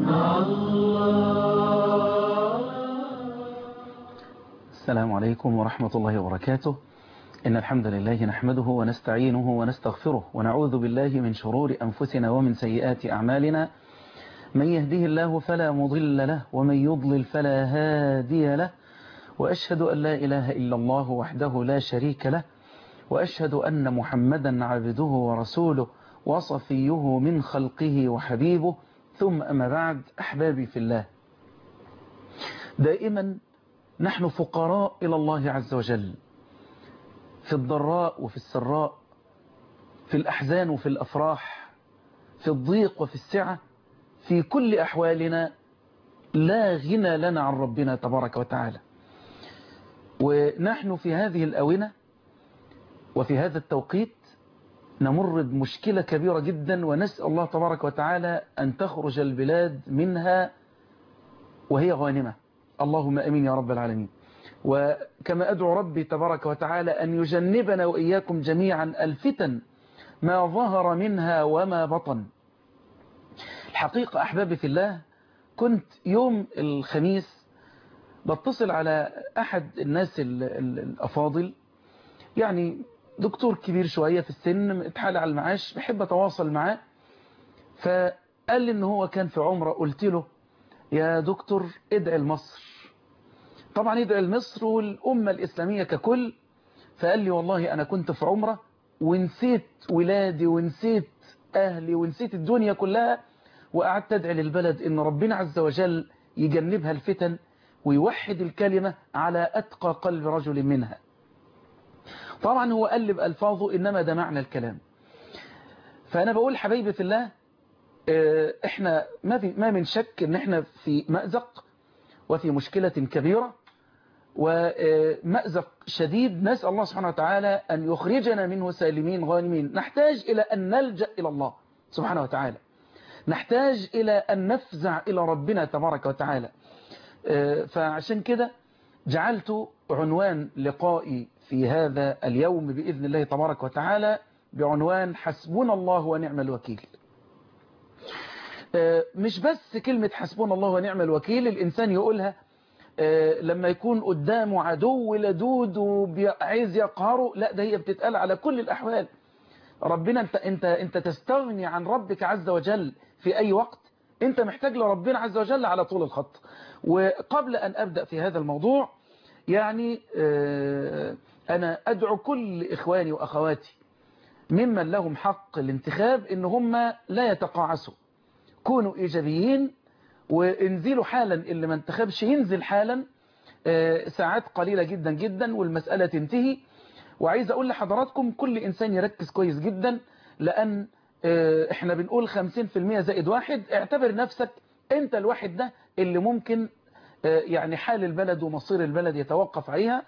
السلام عليكم ورحمة الله وبركاته إن الحمد لله نحمده ونستعينه ونستغفره ونعوذ بالله من شرور أنفسنا ومن سيئات أعمالنا من يهده الله فلا مضل له ومن يضلل فلا هادي له وأشهد أن لا إله إلا الله وحده لا شريك له وأشهد أن محمدا عبده ورسوله وصفيه من خلقه وحبيبه ثم أما بعد أحبابي في الله دائما نحن فقراء إلى الله عز وجل في الضراء وفي السراء في الأحزان وفي الأفراح في الضيق وفي السعة في كل أحوالنا لا غنى لنا عن ربنا تبارك وتعالى ونحن في هذه الأونة وفي هذا التوقيت نمر بمشكلة كبيرة جدا ونسأل الله تبارك وتعالى أن تخرج البلاد منها وهي غانمة اللهم أمين يا رب العالمين وكما أدعو ربي تبارك وتعالى أن يجنبنا وإياكم جميعا الفتن ما ظهر منها وما بطن الحقيقة أحبابي في الله كنت يوم الخميس بتصل على أحد الناس الأفاضل يعني دكتور كبير شوية في السن اتحال على المعاش بحب أتواصل معاه فقال لي إن هو كان في عمرة قلت له يا دكتور ادعي لمصر طبعا ادعي لمصر والأمة الإسلامية ككل فقال لي والله أنا كنت في عمرة ونسيت ولادي ونسيت أهلي ونسيت الدنيا كلها وقعدت أدعي للبلد إن ربنا عز وجل يجنبها الفتن ويوحد الكلمة على أتقى قلب رجل منها طبعا هو قلب ألفاظه إنما ده معنى الكلام فأنا بقول حبايبي في الله احنا ما, في ما من شك ان احنا في مأزق وفي مشكلة كبيرة ومأزق شديد نسأل الله سبحانه وتعالى أن يخرجنا منه سالمين غانمين نحتاج إلى أن نلجأ إلى الله سبحانه وتعالى نحتاج إلى أن نفزع إلى ربنا تبارك وتعالى فعشان كده جعلت عنوان لقائي في هذا اليوم بإذن الله تبارك وتعالى بعنوان حسبنا الله ونعم الوكيل مش بس كلمة حسبنا الله ونعم الوكيل الإنسان يقولها لما يكون قدامه عدو لدود وعايز يقهره لا ده هي بتتقال على كل الأحوال ربنا انت, انت, انت تستغني عن ربك عز وجل في أي وقت انت محتاج لربنا عز وجل على طول الخط وقبل أن أبدأ في هذا الموضوع يعني أنا أدعو كل إخواني وأخواتي ممن لهم حق الانتخاب إن هم لا يتقاعسوا كونوا إيجابيين وانزلوا حالا اللي ما انتخبش ينزل حالا ساعات قليلة جدا جدا والمسألة تنتهي وعايز أقول لحضراتكم كل إنسان يركز كويس جدا لأن احنا بنقول 50% زائد واحد اعتبر نفسك انت الواحد ده اللي ممكن يعني حال البلد ومصير البلد يتوقف عليها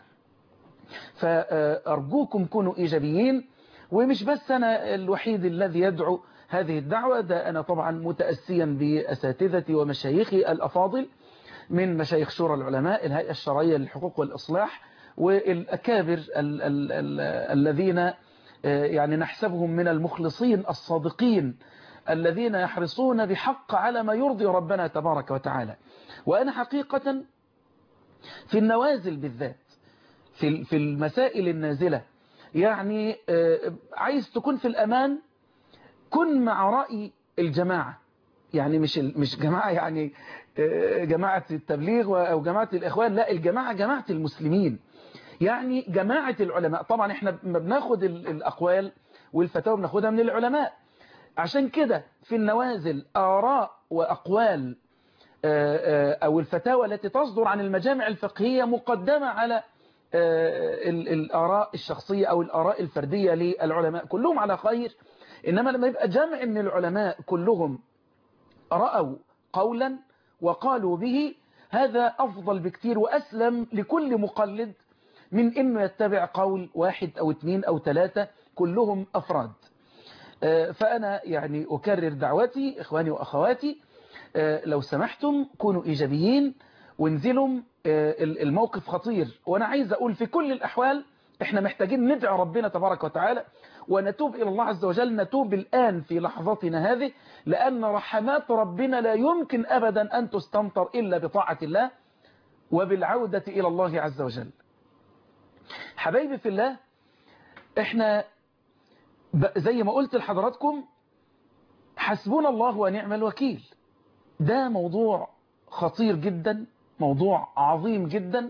فأرجوكم كونوا إيجابيين ومش بس أنا الوحيد الذي يدعو هذه الدعوة ده أنا طبعا متأسيا بأساتذتي ومشايخي الأفاضل من مشايخ شورى العلماء الهيئة الشرعية للحقوق والإصلاح والأكابر ال ال ال الذين يعني نحسبهم من المخلصين الصادقين الذين يحرصون بحق على ما يرضي ربنا تبارك وتعالى وأنا حقيقة في النوازل بالذات في في المسائل النازلة يعني عايز تكون في الأمان كن مع رأي الجماعة يعني مش مش جماعة يعني جماعة التبليغ أو جماعة الإخوان لا الجماعة جماعة المسلمين يعني جماعة العلماء طبعا احنا بناخد الأقوال والفتاوى بناخدها من العلماء عشان كده في النوازل آراء وأقوال أو الفتاوى التي تصدر عن المجامع الفقهية مقدمة على الآراء الشخصية أو الآراء الفردية للعلماء كلهم على خير إنما لما يبقى جمع من العلماء كلهم رأوا قولا وقالوا به هذا أفضل بكتير وأسلم لكل مقلد من إنه يتبع قول واحد أو اثنين أو ثلاثة كلهم أفراد فأنا يعني أكرر دعوتي إخواني وأخواتي لو سمحتم كونوا إيجابيين وانزلوا الموقف خطير وأنا عايز أقول في كل الأحوال احنا محتاجين ندعي ربنا تبارك وتعالى ونتوب إلى الله عز وجل نتوب الآن في لحظتنا هذه لأن رحمات ربنا لا يمكن أبدا أن تستمطر إلا بطاعة الله وبالعودة إلى الله عز وجل حبايبي في الله احنا زي ما قلت لحضراتكم حسبنا الله ونعم الوكيل ده موضوع خطير جدا موضوع عظيم جدا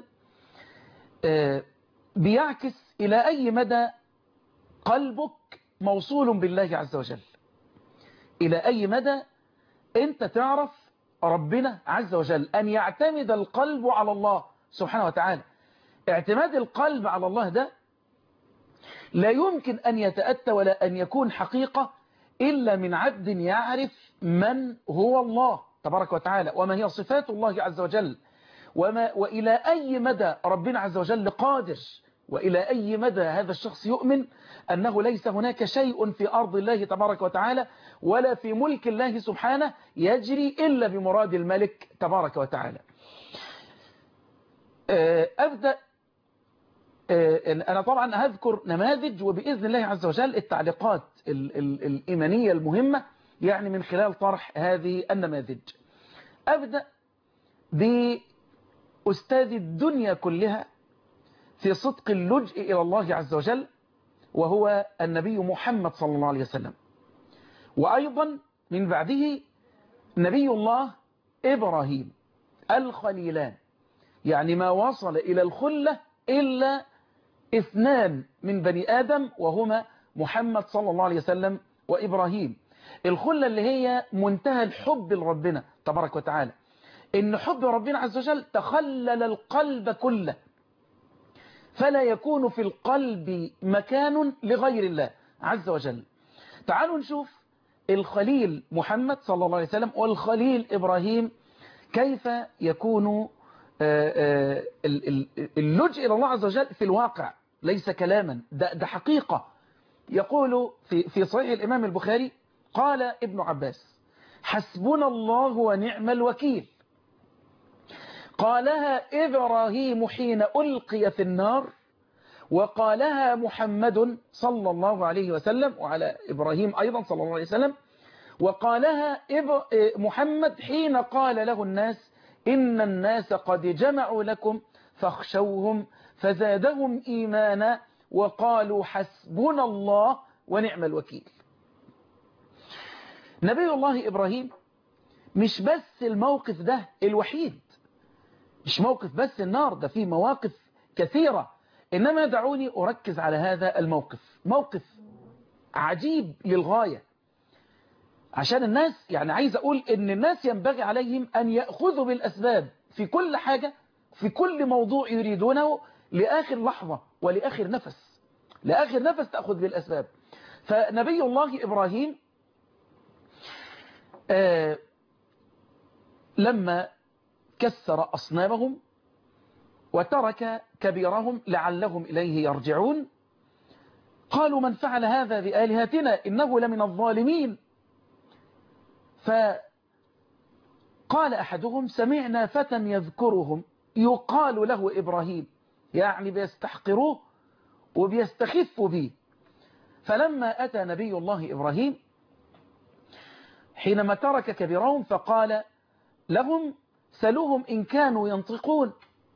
بيعكس إلى أي مدى قلبك موصول بالله عز وجل إلى أي مدى أنت تعرف ربنا عز وجل أن يعتمد القلب على الله سبحانه وتعالى اعتماد القلب على الله ده لا يمكن أن يتأتى ولا أن يكون حقيقة إلا من عبد يعرف من هو الله تبارك وتعالى وما هي صفات الله عز وجل وما وإلى أي مدى ربنا عز وجل قادر وإلى أي مدى هذا الشخص يؤمن أنه ليس هناك شيء في أرض الله تبارك وتعالى ولا في ملك الله سبحانه يجري إلا بمراد الملك تبارك وتعالى أبدأ أنا طبعا هذكر نماذج وبإذن الله عز وجل التعليقات ال ال الإيمانية المهمة يعني من خلال طرح هذه النماذج أبدأ بأستاذ الدنيا كلها في صدق اللجء إلى الله عز وجل وهو النبي محمد صلى الله عليه وسلم وأيضا من بعده نبي الله إبراهيم الخليلان يعني ما وصل إلى الخلة إلا اثنان من بني آدم وهما محمد صلى الله عليه وسلم وإبراهيم الخلة اللي هي منتهى الحب لربنا تبارك وتعالى إن حب ربنا عز وجل تخلل القلب كله فلا يكون في القلب مكان لغير الله عز وجل تعالوا نشوف الخليل محمد صلى الله عليه وسلم والخليل إبراهيم كيف يكون اللجء إلى الله عز وجل في الواقع ليس كلاما ده, ده حقيقة يقول في, في صحيح الإمام البخاري قال ابن عباس حسبنا الله ونعم الوكيل قالها إبراهيم حين ألقي في النار وقالها محمد صلى الله عليه وسلم وعلى إبراهيم أيضا صلى الله عليه وسلم وقالها محمد حين قال له الناس إن الناس قد جمعوا لكم فاخشوهم فزادهم إيمانا وقالوا حسبنا الله ونعم الوكيل نبي الله إبراهيم مش بس الموقف ده الوحيد مش موقف بس النار ده فيه مواقف كثيرة إنما دعوني أركز على هذا الموقف موقف عجيب للغاية عشان الناس يعني عايز أقول إن الناس ينبغي عليهم أن يأخذوا بالأسباب في كل حاجة في كل موضوع يريدونه لآخر لحظة ولآخر نفس لآخر نفس تأخذ بالأسباب فنبي الله إبراهيم آه لما كسر أصنامهم وترك كبيرهم لعلهم إليه يرجعون قالوا من فعل هذا بآلهتنا إنه لمن الظالمين فقال أحدهم سمعنا فتى يذكرهم يقال له إبراهيم يعني بيستحقروه وبيستخفوا به فلما أتى نبي الله إبراهيم حينما ترك كبيرهم فقال لهم سلوهم إن كانوا ينطقون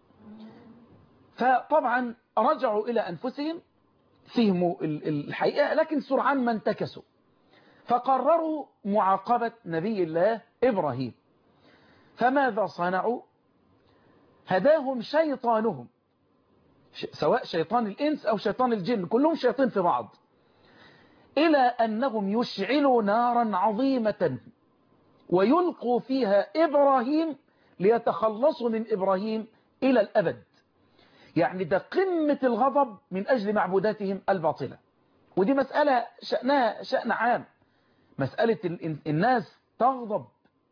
فطبعا رجعوا إلى أنفسهم فهموا الحقيقة لكن سرعان ما انتكسوا فقرروا معاقبة نبي الله إبراهيم فماذا صنعوا هداهم شيطانهم سواء شيطان الإنس أو شيطان الجن كلهم شياطين في بعض إلى أنهم يشعلوا نارا عظيمة ويلقوا فيها إبراهيم ليتخلصوا من إبراهيم إلى الأبد يعني ده قمة الغضب من أجل معبوداتهم الباطلة ودي مسألة شأنها شأن عام مسألة الناس تغضب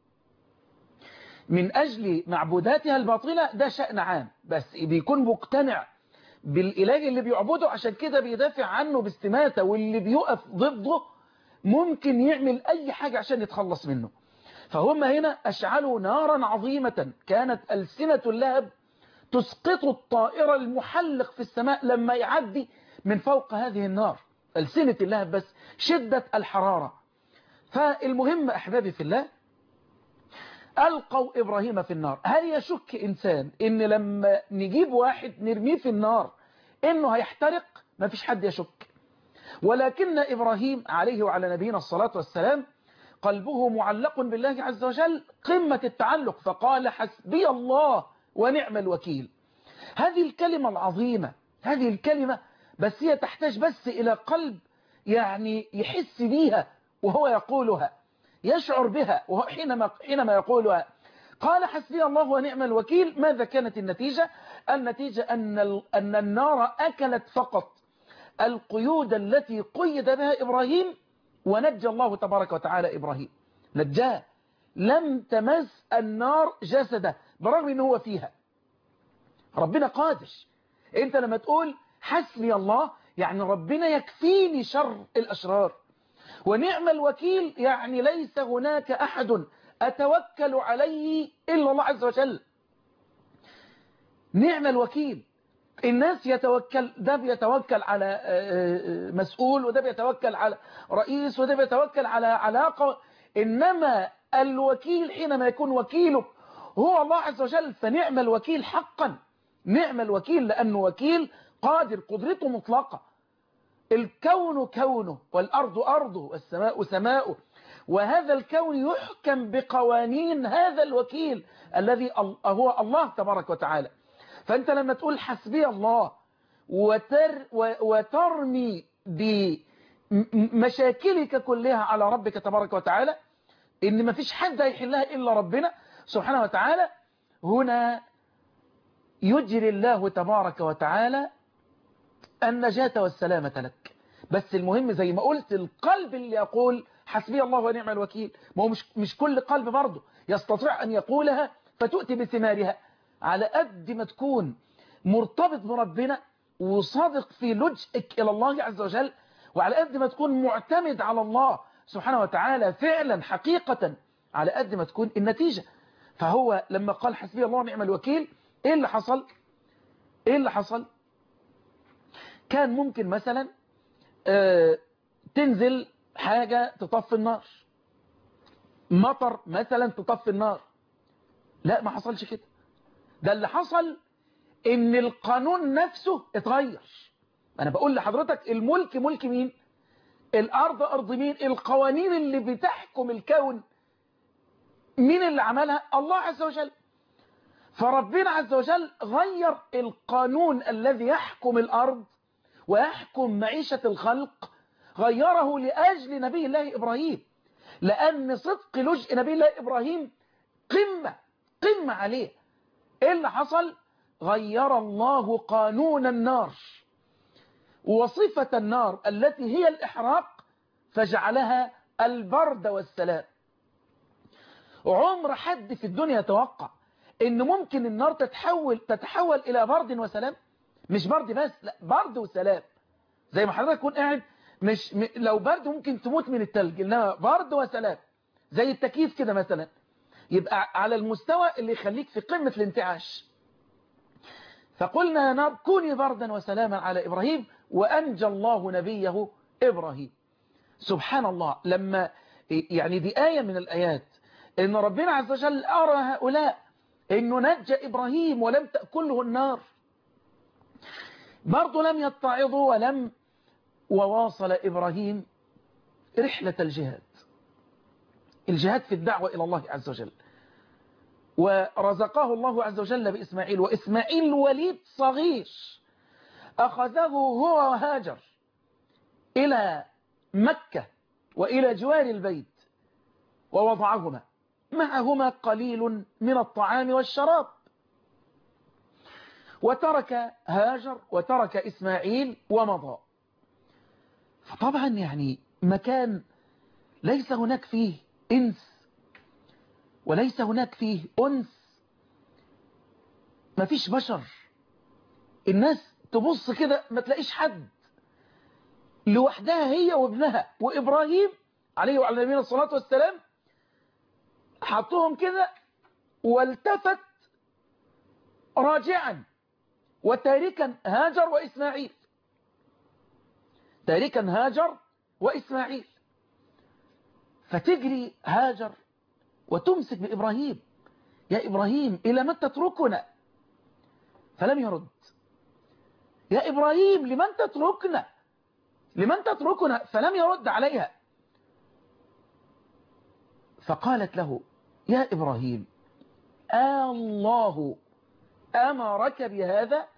من أجل معبوداتها الباطلة ده شأن عام بس بيكون مقتنع بالإله اللي بيعبده عشان كده بيدافع عنه باستماتة واللي بيقف ضده ممكن يعمل أي حاجة عشان يتخلص منه فهم هنا أشعلوا نارا عظيمة كانت ألسنة اللهب تسقط الطائر المحلق في السماء لما يعدي من فوق هذه النار ألسنة الله بس شدة الحرارة فالمهم أحبابي في الله ألقوا إبراهيم في النار هل يشك إنسان إن لما نجيب واحد نرميه في النار إنه هيحترق ما فيش حد يشك ولكن إبراهيم عليه وعلى نبينا الصلاة والسلام قلبه معلق بالله عز وجل قمة التعلق فقال حسبي الله ونعم الوكيل هذه الكلمة العظيمة هذه الكلمة بس هي تحتاج بس إلى قلب يعني يحس بيها وهو يقولها يشعر بها حينما, حينما يقولها قال حسبي الله ونعم الوكيل ماذا كانت النتيجة النتيجة أن, أن النار أكلت فقط القيود التي قيد بها إبراهيم ونجى الله تبارك وتعالى إبراهيم نجاه لم تمس النار جسده برغم أنه هو فيها ربنا قادر انت لما تقول حسبي الله يعني ربنا يكفيني شر الأشرار ونعم الوكيل يعني ليس هناك أحد أتوكل عليه إلا الله عز وجل نعم الوكيل الناس يتوكل ده بيتوكل على مسؤول وده بيتوكل على رئيس وده بيتوكل على علاقة إنما الوكيل حينما يكون وكيلك هو الله عز وجل فنعم الوكيل حقا نعم الوكيل لأنه وكيل قادر قدرته مطلقة الكون كونه والأرض أرضه والسماء سماؤه وهذا الكون يحكم بقوانين هذا الوكيل الذي هو الله تبارك وتعالى فأنت لما تقول حسبي الله وتر وترمي بمشاكلك كلها على ربك تبارك وتعالى إن ما فيش حد هيحلها إلا ربنا سبحانه وتعالى هنا يجري الله تبارك وتعالى النجاة والسلامة لك بس المهم زي ما قلت القلب اللي يقول حسبي الله ونعم الوكيل ما هو مش, مش كل قلب برضه يستطيع أن يقولها فتؤتي بثمارها على قد ما تكون مرتبط بربنا وصادق في لجئك إلى الله عز وجل وعلى قد ما تكون معتمد على الله سبحانه وتعالى فعلا حقيقة على قد ما تكون النتيجة فهو لما قال حسبي الله ونعم الوكيل ايه اللي حصل ايه اللي حصل كان ممكن مثلا اه تنزل حاجة تطفي النار مطر مثلا تطفي النار لا ما حصلش كده ده اللي حصل ان القانون نفسه اتغير انا بقول لحضرتك الملك ملك مين الارض ارض مين القوانين اللي بتحكم الكون مين اللي عملها الله عز وجل فربنا عز وجل غير القانون الذي يحكم الارض ويحكم معيشة الخلق غيره لأجل نبي الله إبراهيم لأن صدق لجء نبي الله إبراهيم قمة قمة عليه إيه اللي حصل غير الله قانون النار وصفة النار التي هي الإحراق فجعلها البرد والسلام عمر حد في الدنيا يتوقع ان ممكن النار تتحول تتحول الى برد وسلام مش برد بس لا برد وسلام زي ما حضرتك تكون قاعد مش م... لو برد ممكن تموت من التلج انما برد وسلام زي التكييف كده مثلا يبقى على المستوى اللي يخليك في قمة الانتعاش فقلنا يا نار كوني بردا وسلاما على إبراهيم وأنجى الله نبيه إبراهيم سبحان الله لما يعني دي آية من الآيات إن ربنا عز وجل أرى هؤلاء إنه نجى إبراهيم ولم تأكله النار برضو لم يتعظوا ولم وواصل إبراهيم رحلة الجهاد الجهاد في الدعوة إلى الله عز وجل ورزقه الله عز وجل بإسماعيل وإسماعيل وليد صغير أخذه هو وهاجر إلى مكة وإلى جوار البيت ووضعهما معهما قليل من الطعام والشراب وترك هاجر وترك إسماعيل ومضى فطبعا يعني مكان ليس هناك فيه إنس وليس هناك فيه أنس ما فيش بشر الناس تبص كده ما تلاقيش حد لوحدها هي وابنها وإبراهيم عليه وعلى نبينا الصلاة والسلام حطوهم كده والتفت راجعا وتاركا هاجر وإسماعيل تاركا هاجر وإسماعيل فتجري هاجر وتمسك بإبراهيم يا إبراهيم إلى من تتركنا فلم يرد يا إبراهيم لمن تتركنا لمن تتركنا فلم يرد عليها فقالت له يا إبراهيم آه الله أمرك بهذا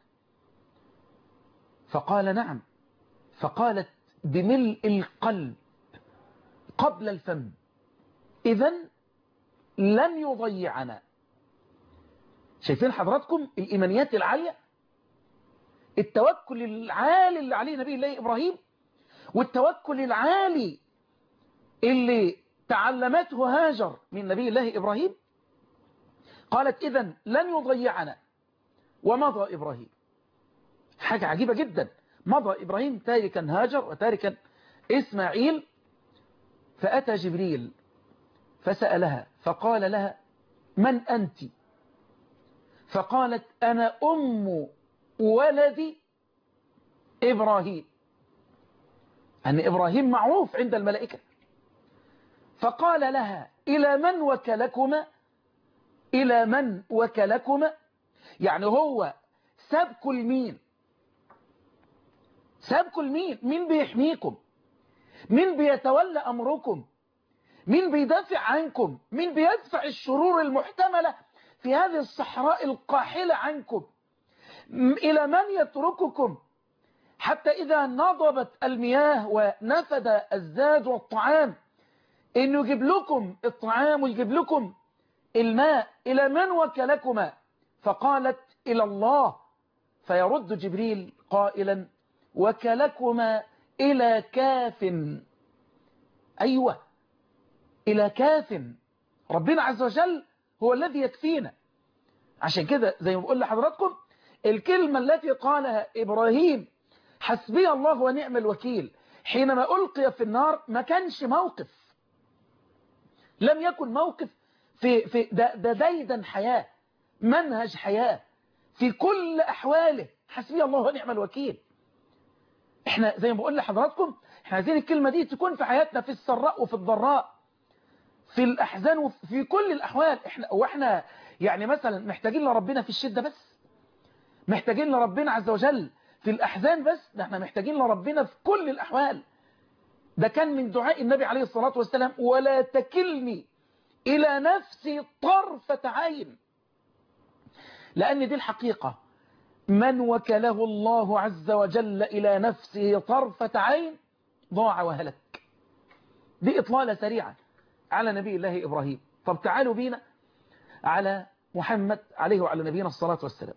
فقال نعم فقالت بملء القلب قبل الفم إذا لن يضيعنا شايفين حضراتكم الإيمانيات العالية التوكل العالي اللي عليه نبي الله إبراهيم والتوكل العالي اللي تعلمته هاجر من نبي الله إبراهيم قالت إذا لن يضيعنا ومضى إبراهيم حاجة عجيبة جدا مضى إبراهيم تاركا هاجر وتاركا إسماعيل فأتى جبريل فسألها فقال لها من أنت فقالت أنا أم ولد إبراهيم أن إبراهيم معروف عند الملائكة فقال لها إلى من وكلكما إلى من وكلكما يعني هو ساب كل مين ساب كل مين مين بيحميكم مين بيتولى أمركم مين بيدافع عنكم مين بيدفع الشرور المحتملة في هذه الصحراء القاحلة عنكم إلى من يترككم حتى إذا نضبت المياه ونفد الزاد والطعام إنه يجيب لكم الطعام ويجيب لكم الماء إلى من وكلكما فقالت إلى الله فيرد جبريل قائلا وكلكما إلى كاف أيوة إلى كاف ربنا عز وجل هو الذي يكفينا عشان كده زي ما بقول لحضراتكم الكلمة التي قالها إبراهيم حسبي الله ونعم الوكيل حينما ألقي في النار ما كانش موقف لم يكن موقف في, في ده, ده ديدا حياة منهج حياة في كل أحواله حسبي الله ونعم الوكيل احنا زي ما بقول لحضراتكم احنا عايزين الكلمة دي تكون في حياتنا في السراء وفي الضراء في الأحزان وفي كل الأحوال احنا واحنا يعني مثلا محتاجين لربنا في الشدة بس محتاجين لربنا عز وجل في الأحزان بس ده احنا محتاجين لربنا في كل الأحوال ده كان من دعاء النبي عليه الصلاة والسلام ولا تكلني إلى نفسي طرفة عين لأن دي الحقيقة من وكله الله عز وجل إلى نفسه طرفة عين ضاع وهلك دي إطلالة سريعة على نبي الله إبراهيم طب تعالوا بينا على محمد عليه وعلى نبينا الصلاة والسلام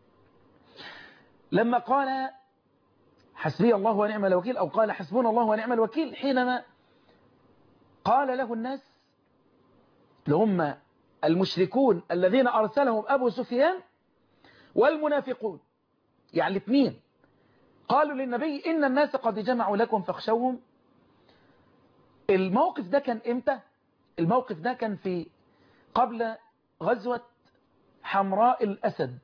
لما قال حسبي الله ونعم الوكيل أو قال حسبنا الله ونعم الوكيل حينما قال له الناس لهم المشركون الذين أرسلهم أبو سفيان والمنافقون يعني الاثنين قالوا للنبي إن الناس قد جمعوا لكم فاخشوهم الموقف ده كان إمتى الموقف ده كان في قبل غزوة حمراء الأسد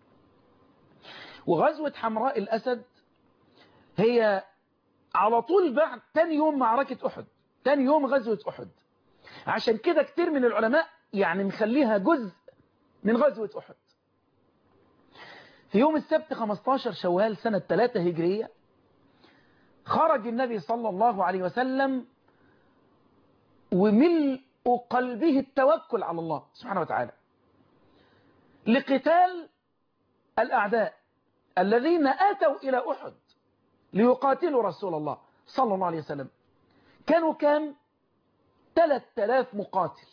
وغزوة حمراء الأسد هي على طول بعد تاني يوم معركة أحد تاني يوم غزوة أحد عشان كده كتير من العلماء يعني مخليها جزء من غزوة أحد في يوم السبت 15 شوال سنة 3 هجرية خرج النبي صلى الله عليه وسلم وملء قلبه التوكل على الله سبحانه وتعالى لقتال الأعداء الذين آتوا إلى أحد ليقاتلوا رسول الله صلى الله عليه وسلم كانوا كام 3000 مقاتل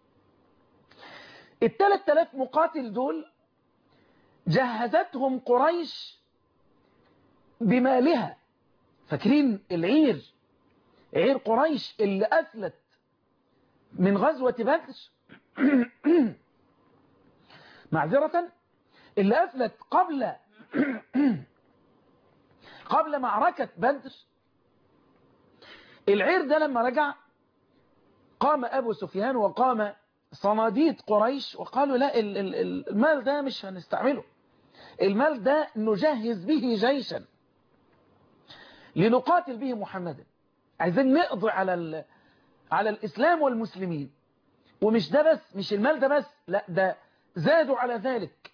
ال 3000 مقاتل دول جهزتهم قريش بمالها فاكرين العير عير قريش اللي أفلت من غزوة بدر معذرة اللي أفلت قبل قبل معركة بدر العير ده لما رجع قام أبو سفيان وقام صناديد قريش وقالوا لا المال ده مش هنستعمله المال ده نجهز به جيشا لنقاتل به محمدا عايزين نقضي على على الإسلام والمسلمين ومش ده بس مش المال ده بس لا ده زادوا على ذلك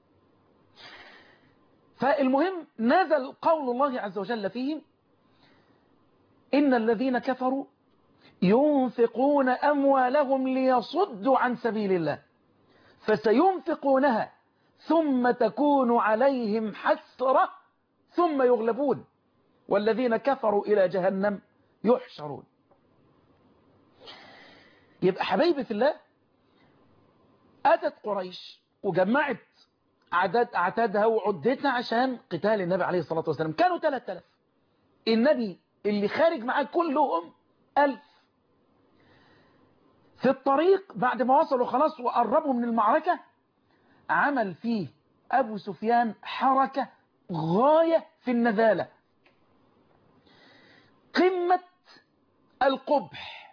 فالمهم نزل قول الله عز وجل فيهم إن الذين كفروا ينفقون أموالهم ليصدوا عن سبيل الله فسينفقونها ثم تكون عليهم حسرة ثم يغلبون والذين كفروا إلى جهنم يحشرون يبقى حبايبي في الله أتت قريش وجمعت عدد أعتادها وعدتها عشان قتال النبي عليه الصلاة والسلام كانوا 3000 النبي اللي خارج معاه كلهم ألف في الطريق بعد ما وصلوا خلاص وقربوا من المعركة عمل فيه أبو سفيان حركة غاية في النذالة قمة القبح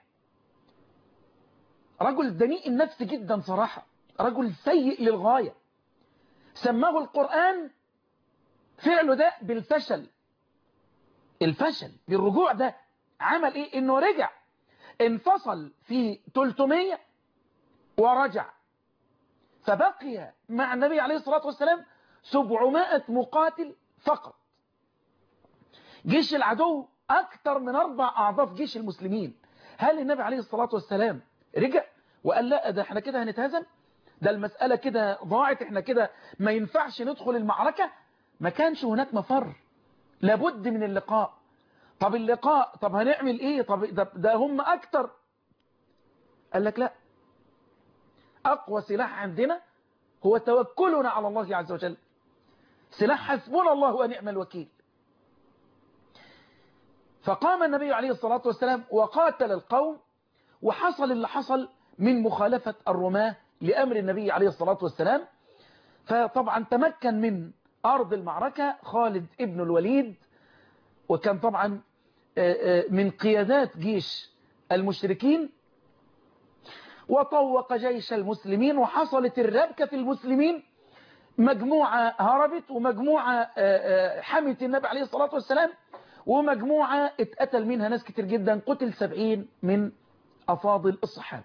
رجل دنيء النفس جدا صراحة رجل سيء للغاية سماه القرآن فعله ده بالفشل الفشل بالرجوع ده عمل ايه انه رجع انفصل في 300 ورجع فبقي مع النبي عليه الصلاة والسلام 700 مقاتل فقط جيش العدو أكثر من أربع أعضاف جيش المسلمين هل النبي عليه الصلاة والسلام رجع وقال لا ده احنا كده هنتهزم ده المسألة كده ضاعت احنا كده ما ينفعش ندخل المعركة ما كانش هناك مفر لابد من اللقاء طب اللقاء طب هنعمل ايه طب ده, ده هم اكتر قال لك لا اقوى سلاح عندنا هو توكلنا على الله عز وجل سلاح حسبنا الله ونعم الوكيل فقام النبي عليه الصلاة والسلام وقاتل القوم وحصل اللي حصل من مخالفة الرماة لأمر النبي عليه الصلاة والسلام فطبعا تمكن من أرض المعركة خالد ابن الوليد وكان طبعا من قيادات جيش المشركين وطوق جيش المسلمين وحصلت الربكة في المسلمين مجموعة هربت ومجموعة حمت النبي عليه الصلاة والسلام ومجموعة اتقتل منها ناس كتير جدا قتل سبعين من أفاضل الصحابة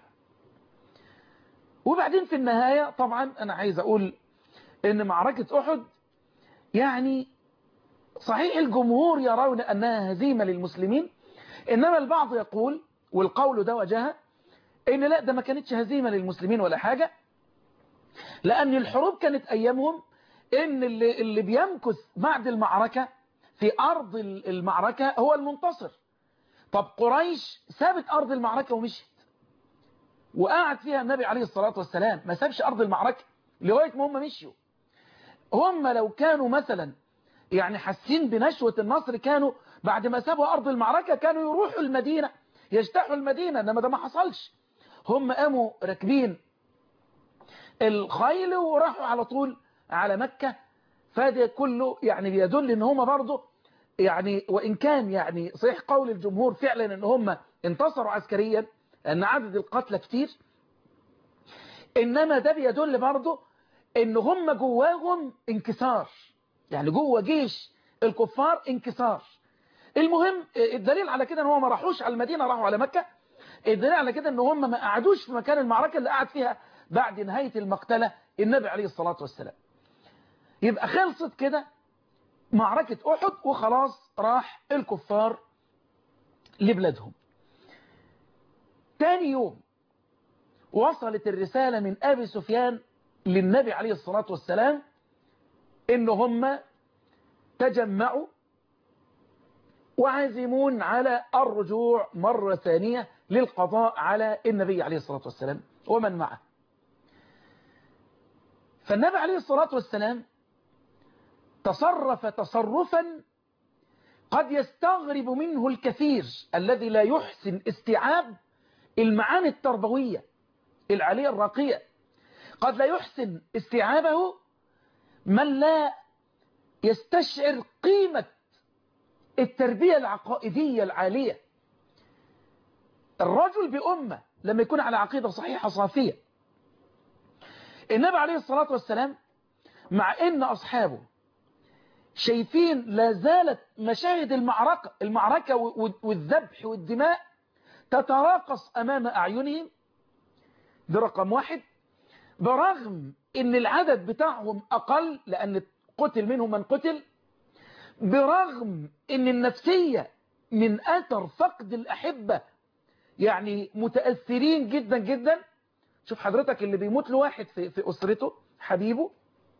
وبعدين في النهاية طبعا أنا عايز أقول إن معركة أحد يعني صحيح الجمهور يرون أنها هزيمة للمسلمين إنما البعض يقول والقول ده وجهه إن لا ده ما كانتش هزيمة للمسلمين ولا حاجة لأن الحروب كانت أيامهم إن اللي, اللي بيمكث بعد المعركة في أرض المعركة هو المنتصر طب قريش سابت أرض المعركة ومشيت وقعد فيها النبي عليه الصلاة والسلام ما سابش أرض المعركة لغاية ما هم مشيوا هم لو كانوا مثلا يعني حاسين بنشوة النصر كانوا بعد ما سابوا أرض المعركة كانوا يروحوا المدينة يجتاحوا المدينة إنما ده ما حصلش هم قاموا راكبين الخيل وراحوا على طول على مكة فده كله يعني بيدل ان هم برضه يعني وإن كان يعني صحيح قول الجمهور فعلا ان هم انتصروا عسكريا ان عدد القتلى كتير انما ده بيدل برضه ان هم جواهم انكسار يعني جوه جيش الكفار انكسار المهم الدليل على كده ان هم ما راحوش على المدينة راحوا على مكة الدليل على كده ان هم ما قعدوش في مكان المعركة اللي قعد فيها بعد نهاية المقتلة النبي عليه الصلاة والسلام يبقى خلصت كده معركة أحد وخلاص راح الكفار لبلادهم تاني يوم وصلت الرسالة من أبي سفيان للنبي عليه الصلاة والسلام إن هم تجمعوا وعازمون على الرجوع مرة ثانية للقضاء على النبي عليه الصلاة والسلام ومن معه فالنبي عليه الصلاة والسلام تصرف تصرفا قد يستغرب منه الكثير الذي لا يحسن استيعاب المعاني التربوية العالية الراقية قد لا يحسن استيعابه من لا يستشعر قيمة التربية العقائدية العالية الرجل بأمة لما يكون على عقيدة صحيحة صافية النبي عليه الصلاة والسلام مع ان اصحابه شايفين لا زالت مشاهد المعركة المعركة والذبح والدماء تتراقص امام اعينهم ده رقم واحد برغم ان العدد بتاعهم اقل لان قتل منهم من قتل برغم ان النفسية من اثر فقد الاحبة يعني متأثرين جدا جدا شوف حضرتك اللي بيموت له واحد في, في اسرته حبيبه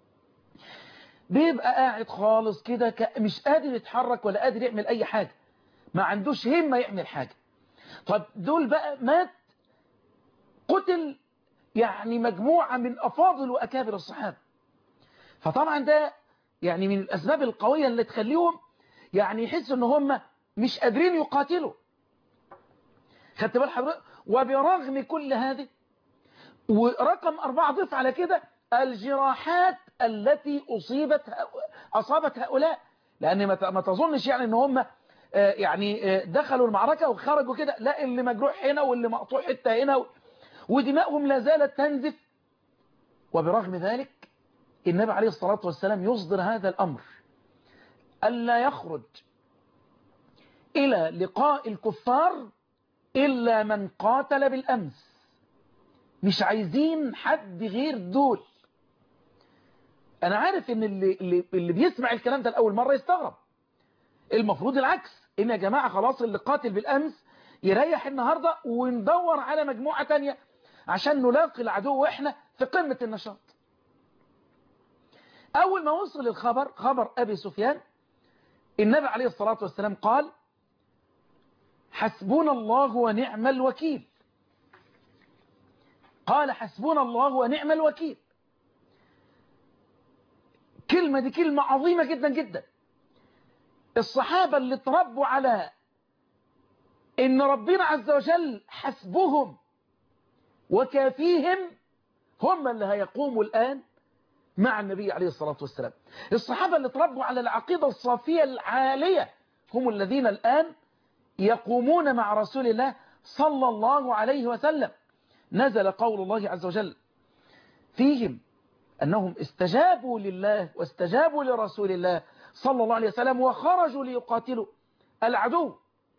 بيبقى قاعد خالص كده مش قادر يتحرك ولا قادر يعمل اي حاجة ما عندوش همة يعمل حاجة طب دول بقى مات قتل يعني مجموعة من أفاضل وأكابر الصحابة فطبعا ده يعني من الأسباب القوية اللي تخليهم يعني يحسوا ان هم مش قادرين يقاتلوا خدت بال حضرتك وبرغم كل هذه ورقم أربعة ضيف على كده الجراحات التي أصيبت أصابت هؤلاء لأن ما تظنش يعني ان هم يعني دخلوا المعركة وخرجوا كده لا اللي مجروح هنا واللي مقطوع حتة هنا ودماؤهم لا زالت تنزف وبرغم ذلك النبي عليه الصلاة والسلام يصدر هذا الأمر ألا يخرج إلى لقاء الكفار إلا من قاتل بالأمس مش عايزين حد غير دول أنا عارف إن اللي, اللي, اللي بيسمع الكلام ده لأول مرة يستغرب المفروض العكس إن يا جماعة خلاص اللي قاتل بالأمس يريح النهاردة وندور على مجموعة تانية عشان نلاقي العدو وإحنا في قمة النشاط أول ما وصل الخبر خبر أبي سفيان النبي عليه الصلاة والسلام قال حسبنا الله ونعم الوكيل قال حسبنا الله ونعم الوكيل كلمة دي كلمة عظيمة جدا جدا الصحابة اللي تربوا على ان ربنا عز وجل حسبهم وكافيهم هم اللي هيقوموا الآن مع النبي عليه الصلاة والسلام الصحابة اللي تربوا على العقيدة الصافية العالية هم الذين الآن يقومون مع رسول الله صلى الله عليه وسلم نزل قول الله عز وجل فيهم أنهم استجابوا لله واستجابوا لرسول الله صلى الله عليه وسلم وخرجوا ليقاتلوا العدو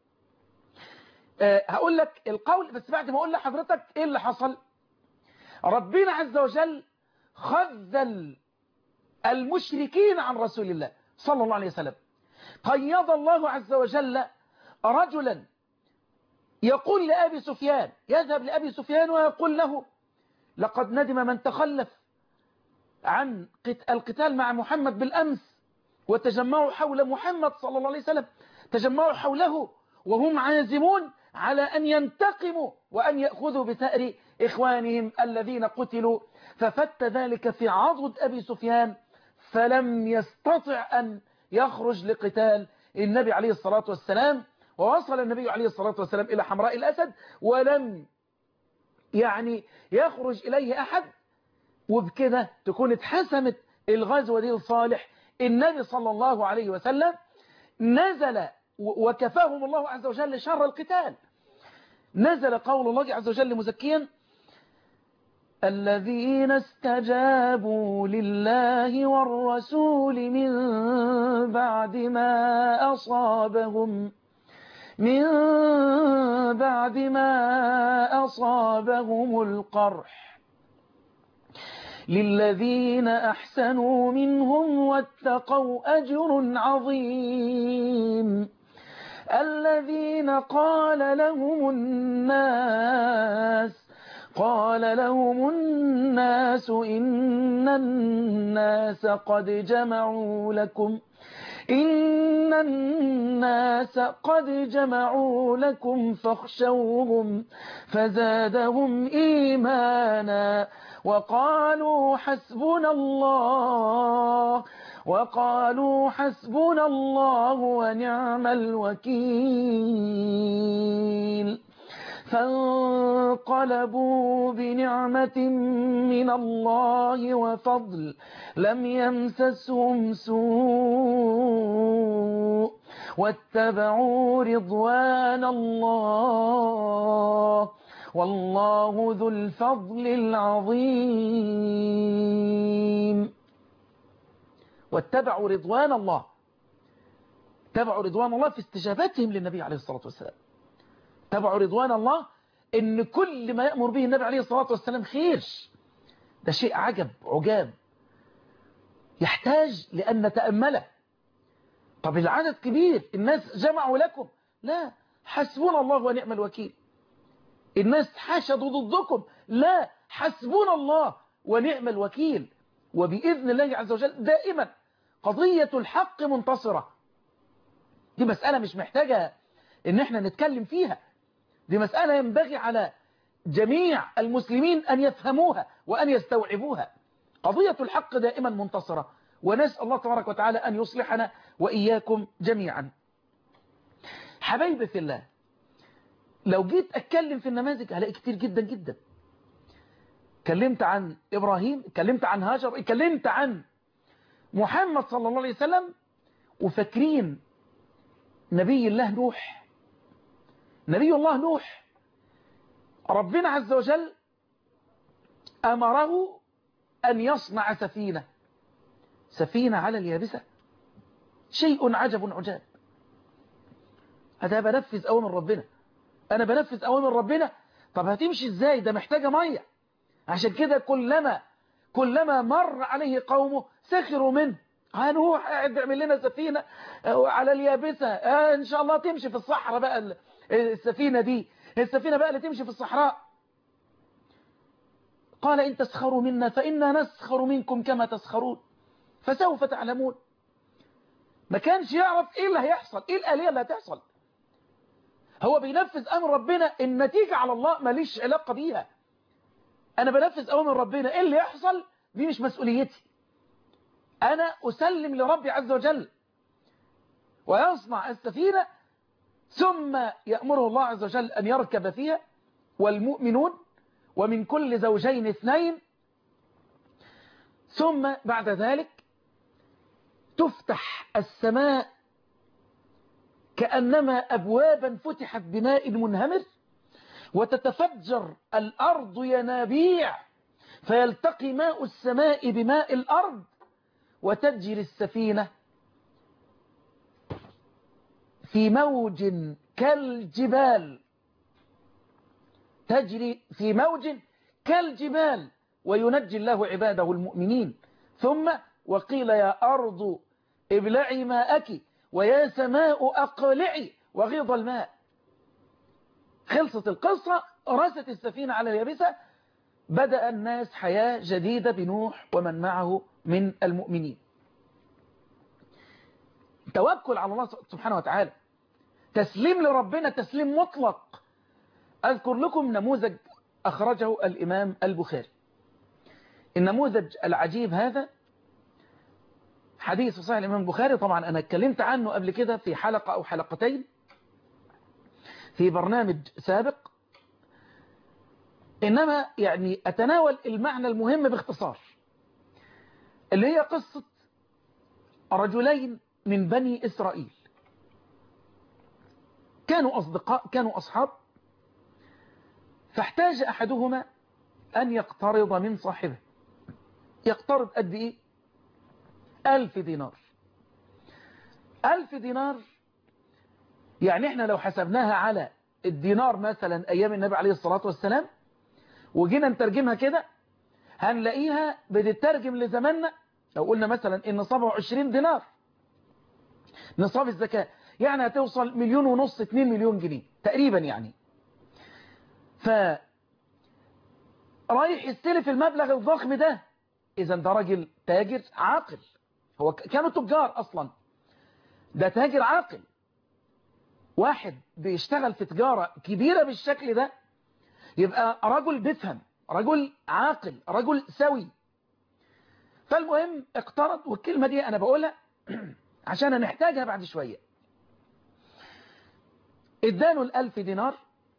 أه هقول لك القول بس بعد ما أقول لحضرتك إيه اللي حصل ربنا عز وجل خذل المشركين عن رسول الله صلى الله عليه وسلم قيض الله عز وجل رجلا يقول لأبي سفيان يذهب لأبي سفيان ويقول له لقد ندم من تخلف عن القتال مع محمد بالأمس وتجمعوا حول محمد صلى الله عليه وسلم تجمعوا حوله وهم عازمون على أن ينتقموا وأن يأخذوا بثأر إخوانهم الذين قتلوا ففت ذلك في عضد أبي سفيان فلم يستطع أن يخرج لقتال النبي عليه الصلاة والسلام ووصل النبي عليه الصلاة والسلام إلى حمراء الأسد ولم يعني يخرج إليه أحد وبكده تكون اتحسمت الغزوة دي لصالح النبي صلى الله عليه وسلم نزل وكفاهم الله عز وجل شر القتال نزل قول الله عز وجل مزكيا الذين استجابوا لله والرسول من بعد ما أصابهم من بعد ما أصابهم القرح للذين أحسنوا منهم واتقوا أجر عظيم الذين قال لهم الناس قال لهم الناس إن الناس قد جمعوا لكم إن الناس قد جمعوا لكم فاخشوهم فزادهم إيمانا وقالوا حسبنا الله وقالوا حسبنا الله ونعم الوكيل فانقلبوا بنعمة من الله وفضل لم يمسسهم سوء واتبعوا رضوان الله والله ذو الفضل العظيم واتبعوا رضوان الله اتبعوا رضوان الله في استجابتهم للنبي عليه الصلاة والسلام اتبعوا رضوان الله ان كل ما يأمر به النبي عليه الصلاة والسلام خير ده شيء عجب عجاب يحتاج لأن نتأمله طب العدد كبير الناس جمعوا لكم لا حسبنا الله ونعم الوكيل الناس حشدوا ضدكم لا حسبنا الله ونعم الوكيل وبإذن الله عز وجل دائما قضية الحق منتصرة دي مسألة مش محتاجة ان احنا نتكلم فيها دي مسألة ينبغي على جميع المسلمين أن يفهموها وأن يستوعبوها قضية الحق دائما منتصرة ونسأل الله تبارك وتعالى أن يصلحنا وإياكم جميعا حبايبي في الله لو جيت أتكلم في النماذج هلاقي كتير جدا جدا كلمت عن إبراهيم كلمت عن هاجر كلمت عن محمد صلى الله عليه وسلم وفاكرين نبي الله نوح نبي الله نوح ربنا عز وجل أمره أن يصنع سفينة سفينة على اليابسة شيء عجب عجاب هذا بنفذ أوامر ربنا أنا بنفذ أوامر ربنا طب هتمشي إزاي ده محتاجة مية عشان كده كلما كلما مر عليه قومه سخروا منه هنوح قاعد بيعمل لنا سفينة على اليابسة آه إن شاء الله تمشي في الصحراء بقى السفينة دي السفينة بقى اللي تمشي في الصحراء قال إن تسخروا منا فإنا نسخر منكم كما تسخرون فسوف تعلمون ما كانش يعرف إيه اللي هيحصل إيه الآلية اللي هتحصل هو بينفذ أمر ربنا النتيجة على الله ماليش علاقة بيها أنا بنفذ أمر ربنا إيه اللي يحصل دي مش مسؤوليتي أنا أسلم لربي عز وجل ويصنع السفينة ثم يأمره الله عز وجل أن يركب فيها والمؤمنون ومن كل زوجين اثنين ثم بعد ذلك تفتح السماء كأنما أبوابا فتحت بماء منهمر وتتفجر الأرض ينابيع فيلتقي ماء السماء بماء الأرض وتجري السفينة في موج كالجبال تجري في موج كالجبال وينجي الله عباده المؤمنين ثم وقيل يا أرض ابلعي ماءك ويا سماء أقلعي وغيض الماء خلصت القصة رست السفينة على اليابسة بدأ الناس حياة جديدة بنوح ومن معه من المؤمنين توكل على الله سبحانه وتعالى تسليم لربنا تسليم مطلق أذكر لكم نموذج أخرجه الإمام البخاري النموذج العجيب هذا حديث صحيح الإمام البخاري طبعا أنا اتكلمت عنه قبل كده في حلقة أو حلقتين في برنامج سابق إنما يعني أتناول المعنى المهم باختصار اللي هي قصة رجلين من بني إسرائيل كانوا أصدقاء كانوا أصحاب فاحتاج أحدهما أن يقترض من صاحبه يقترض قد إيه ألف دينار ألف دينار يعني احنا لو حسبناها على الدينار مثلا أيام النبي عليه الصلاة والسلام وجينا نترجمها كده هنلاقيها بتترجم لزماننا لو قلنا مثلا ان نصابه 20 دينار نصاب الزكاة يعني هتوصل مليون ونص 2 مليون جنيه تقريبا يعني ف رايح يستلف المبلغ الضخم ده اذا ده راجل تاجر عاقل هو كانوا تجار اصلا ده تاجر عاقل واحد بيشتغل في تجارة كبيرة بالشكل ده يبقى رجل بيفهم رجل عاقل رجل سوي فالمهم اقترض والكلمة دي انا بقولها عشان نحتاجها بعد شوية اداله الالف دينار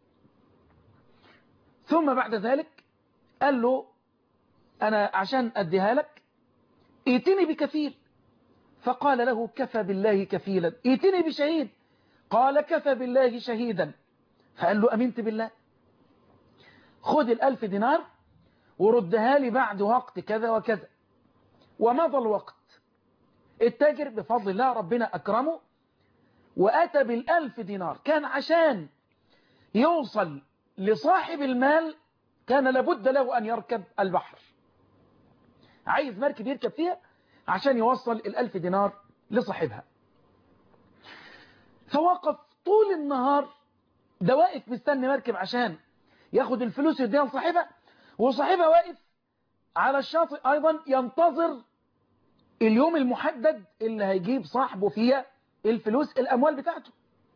ثم بعد ذلك قال له انا عشان اديها لك ائتني بكفيل فقال له كفى بالله كفيلا ائتني بشهيد قال كفى بالله شهيدا فقال له امنت بالله خد الألف دينار وردها لي بعد وقت كذا وكذا ومضى الوقت التاجر بفضل الله ربنا أكرمه وأتى بالألف دينار كان عشان يوصل لصاحب المال كان لابد له أن يركب البحر عايز مركب يركب فيها عشان يوصل الألف دينار لصاحبها فوقف طول النهار ده واقف مستني مركب عشان ياخد الفلوس يديها لصاحبها وصاحبها واقف على الشاطئ أيضا ينتظر اليوم المحدد اللي هيجيب صاحبه فيها الفلوس الأموال بتاعته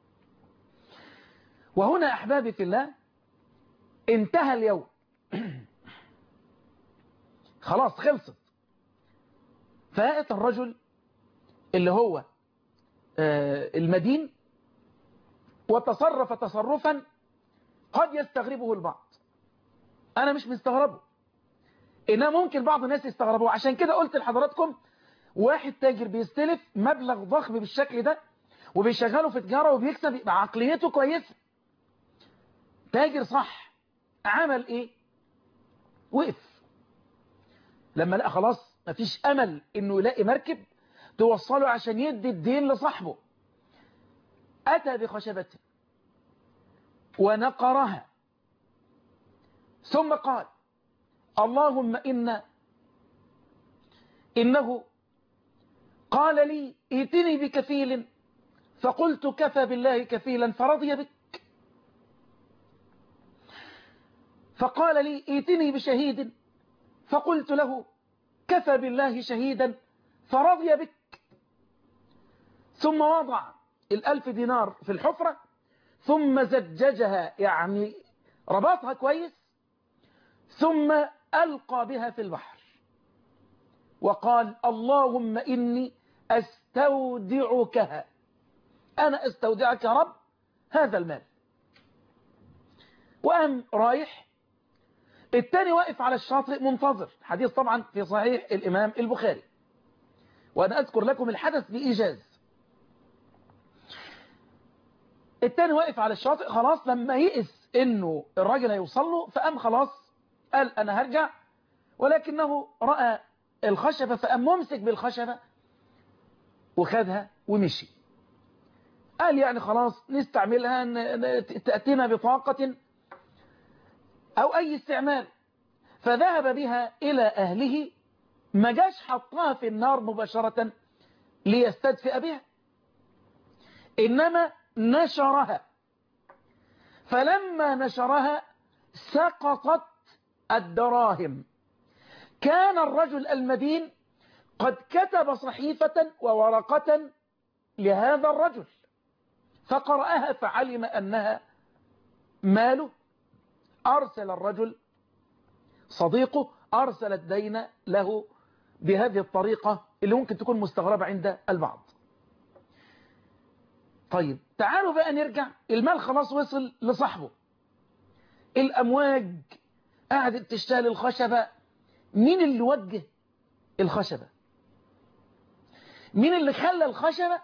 وهنا أحبابي في الله انتهى اليوم خلاص خلصت فائت الرجل اللي هو المدين وتصرف تصرفا قد يستغربه البعض أنا مش مستغربه إنما ممكن بعض الناس يستغربوه عشان كده قلت لحضراتكم واحد تاجر بيستلف مبلغ ضخم بالشكل ده وبيشغله في تجارة وبيكسب يبقى عقليته كويسة تاجر صح عمل ايه وقف لما لقى خلاص مفيش امل انه يلاقي مركب توصله عشان يدي الدين لصاحبه اتى بخشبته ونقرها ثم قال اللهم إن إنه قال لي ائتني بكفيل فقلت كفى بالله كفيلا فرضي بك فقال لي ائتني بشهيد فقلت له كفى بالله شهيدا فرضي بك ثم وضع الألف دينار في الحفرة ثم زججها يعني ربطها كويس ثم ألقى بها في البحر وقال اللهم إني أستودعكها أنا أستودعك يا رب هذا المال وقام رايح التاني واقف على الشاطئ منتظر حديث طبعا في صحيح الإمام البخاري وأنا أذكر لكم الحدث بإيجاز التاني واقف على الشاطئ خلاص لما يئس انه الراجل هيوصل له فقام خلاص قال انا هرجع ولكنه رأى الخشبة فقام ممسك بالخشبة وخدها ومشي قال يعني خلاص نستعملها تأتينا بطاقة أو أي استعمال فذهب بها إلى أهله ما جاش حطها في النار مباشرة ليستدفئ بها إنما نشرها فلما نشرها سقطت الدراهم كان الرجل المدين قد كتب صحيفة وورقة لهذا الرجل فقرأها فعلم أنها ماله أرسل الرجل صديقه أرسل الدين له بهذه الطريقة اللي ممكن تكون مستغربة عند البعض طيب تعالوا بقى نرجع المال خلاص وصل لصاحبه الأمواج قعدت تشتغل الخشبة مين اللي وجه الخشبة مين اللي خلى الخشبة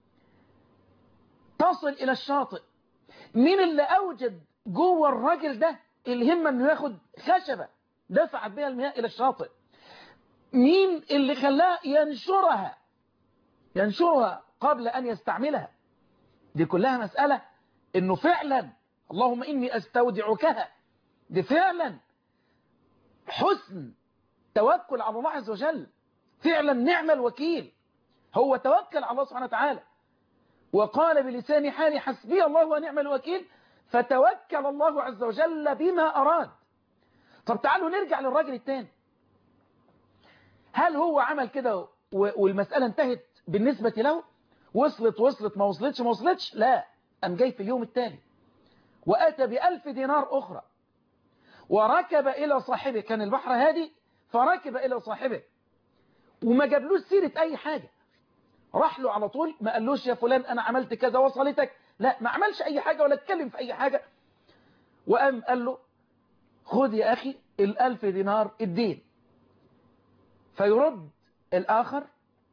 تصل إلى الشاطئ مين اللي أوجد جوه الراجل ده الهمة انه ياخد خشبة دفعت بها المياه إلى الشاطئ مين اللي خلاه ينشرها ينشرها قبل أن يستعملها دي كلها مسألة انه فعلا اللهم اني استودعكها دي فعلا حسن توكل على الله عز وجل فعلا نعم الوكيل هو توكل على الله سبحانه وتعالى وقال بلسان حالي حسبي الله ونعم الوكيل فتوكل الله عز وجل بما أراد طب تعالوا نرجع للراجل الثاني هل هو عمل كده والمسألة انتهت بالنسبة له وصلت وصلت ما وصلتش ما وصلتش لا أم جاي في اليوم التالي وأتى بألف دينار أخرى وركب إلى صاحبه كان البحر هادي فركب إلى صاحبه وما جابلوش سيرة أي حاجة راح له على طول ما قالوش يا فلان أنا عملت كذا وصلتك لا ما عملش أي حاجة ولا اتكلم في أي حاجة وقام قال له خذ يا أخي الألف دينار الدين فيرد الآخر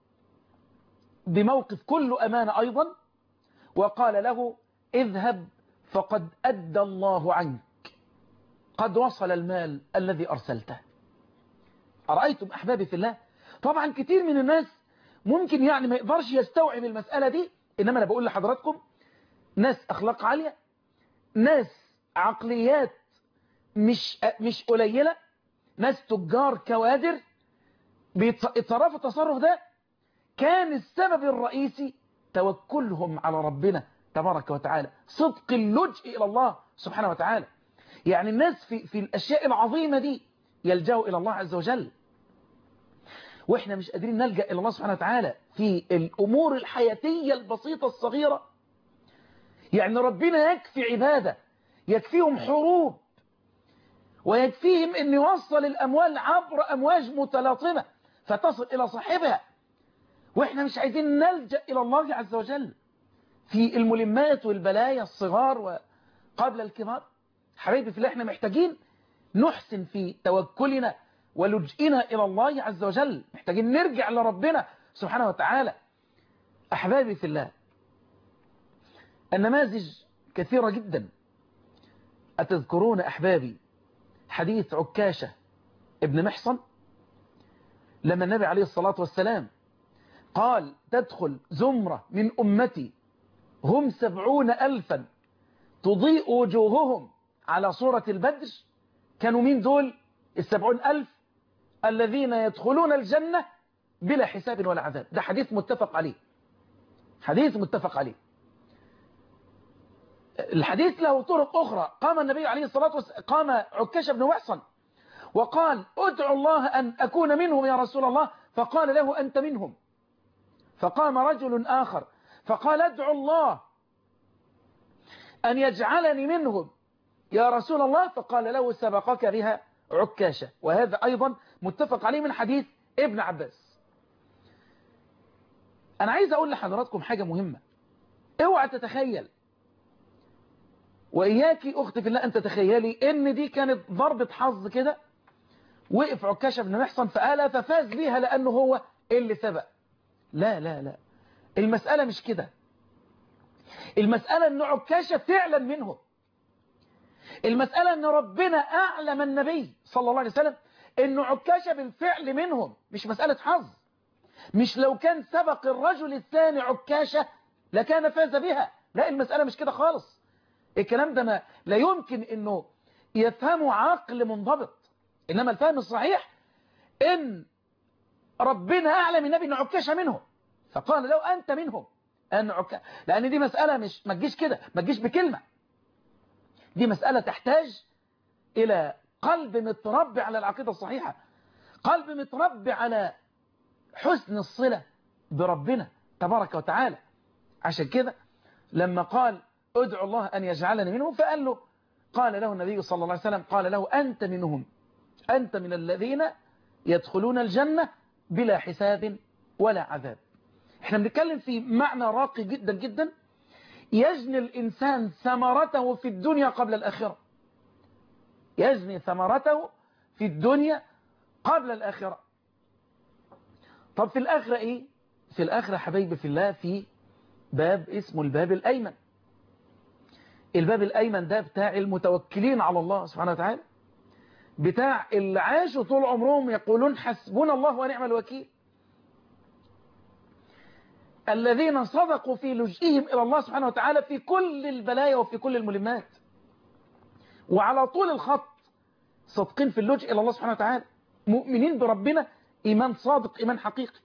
بموقف كله أمانة أيضا وقال له اذهب فقد أدى الله عنك قد وصل المال الذي أرسلته أرأيتم أحبابي في الله طبعا كتير من الناس ممكن يعني ما يقدرش يستوعب المسألة دي إنما أنا بقول لحضراتكم ناس أخلاق عالية ناس عقليات مش مش قليلة ناس تجار كوادر بيتصرفوا التصرف ده كان السبب الرئيسي توكلهم على ربنا تبارك وتعالى صدق اللجء إلى الله سبحانه وتعالى يعني الناس في, في الأشياء العظيمة دي يلجأوا إلى الله عز وجل وإحنا مش قادرين نلجأ إلى الله سبحانه وتعالى في الأمور الحياتية البسيطة الصغيرة يعني ربنا يكفي عبادة يكفيهم حروب ويكفيهم أن يوصل الأموال عبر أمواج متلاطمة فتصل إلى صاحبها وإحنا مش عايزين نلجأ إلى الله عز وجل في الملمات والبلايا الصغار وقبل الكبار حبيبي في الله احنا محتاجين نحسن في توكلنا ولجئنا إلى الله عز وجل محتاجين نرجع لربنا سبحانه وتعالى أحبابي في الله النماذج كثيرة جدا أتذكرون أحبابي حديث عكاشة ابن محصن لما النبي عليه الصلاة والسلام قال تدخل زمرة من أمتي هم سبعون ألفا تضيء وجوههم على صورة البدر كانوا مين دول السبعون ألف الذين يدخلون الجنة بلا حساب ولا عذاب ده حديث متفق عليه حديث متفق عليه الحديث له طرق أخرى قام النبي عليه الصلاة والسلام قام عكاش بن محصن وقال ادعو الله أن أكون منهم يا رسول الله فقال له أنت منهم فقام رجل آخر فقال ادعو الله أن يجعلني منهم يا رسول الله فقال له سبقك بها عكاشة وهذا أيضا متفق عليه من حديث ابن عباس أنا عايز أقول لحضراتكم حاجة مهمة اوعى تتخيل وإياكي أختي في الله أن تتخيلي إن دي كانت ضربة حظ كده وقف عكاشة بن محصن فقال ففاز بيها لأنه هو اللي سبق لا لا لا المسألة مش كده المسألة أن عكاشة فعلا منهم المسألة أن ربنا أعلم النبي صلى الله عليه وسلم أن عكاشة بالفعل منهم مش مسألة حظ مش لو كان سبق الرجل الثاني عكاشة لكان فاز بها لا المسألة مش كده خالص الكلام ده ما لا يمكن أنه يفهمه عقل منضبط إنما الفهم الصحيح إن ربنا أعلم النبي أن عكاشة منهم فقال لو أنت منهم أن عكا لأن دي مسألة مش ما تجيش كده ما تجيش بكلمة دي مسألة تحتاج إلى قلب متربي على العقيدة الصحيحة قلب متربي على حسن الصلة بربنا تبارك وتعالى عشان كده لما قال ادعو الله أن يجعلني منهم فقال له قال له النبي صلى الله عليه وسلم قال له أنت منهم أنت من الذين يدخلون الجنة بلا حساب ولا عذاب احنا بنتكلم في معنى راقي جدا جدا يجني الإنسان ثمرته في الدنيا قبل الآخرة يجني ثمرته في الدنيا قبل الآخرة طب في الآخرة إيه في الآخرة حبيبي في الله في باب اسمه الباب الأيمن الباب الأيمن ده بتاع المتوكلين على الله سبحانه وتعالى بتاع اللي عاشوا طول عمرهم يقولون حسبنا الله ونعم الوكيل الذين صدقوا في لجئهم إلى الله سبحانه وتعالى في كل البلايا وفي كل الملمات وعلى طول الخط صادقين في اللجئ إلى الله سبحانه وتعالى مؤمنين بربنا إيمان صادق إيمان حقيقي